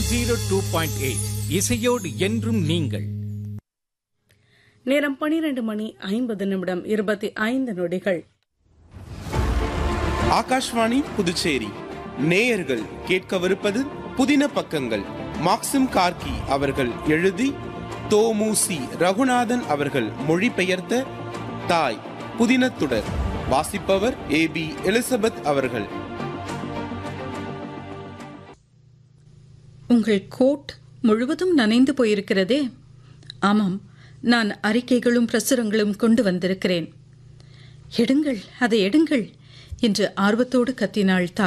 zero two point eight இசையோடு என்றும் நீங்கள் நேரம் பனிரெண்டு மணி ஐம்பது நிமிடம் இருபத்தி ஐந்து நொடிகள் ஆகாஷ்வாணி புதுச்சேரி நேயர்கள் கேட்கவிருப்பது புதின பக்கங்கள் மாக்சிம் கார்கி அவர்கள் எழுதி தோமுசி ரகுநாதன் அவர்கள் மொழிபெயர்த்த தாய் புதினத்துடர் வாசிப்பவர் ஏ பி எலிசபெத் அவர்கள் உங்கள் கோட் முழுவதும் நனைந்து போயிருக்கிறதே ஆமாம் நான் அறிக்கைகளும் பிரசுரங்களும் கொண்டு வந்திருக்கிறேன் எடுங்கள் அதை எடுங்கள் என்று ஆர்வத்தோடு கத்தினாள் தாய்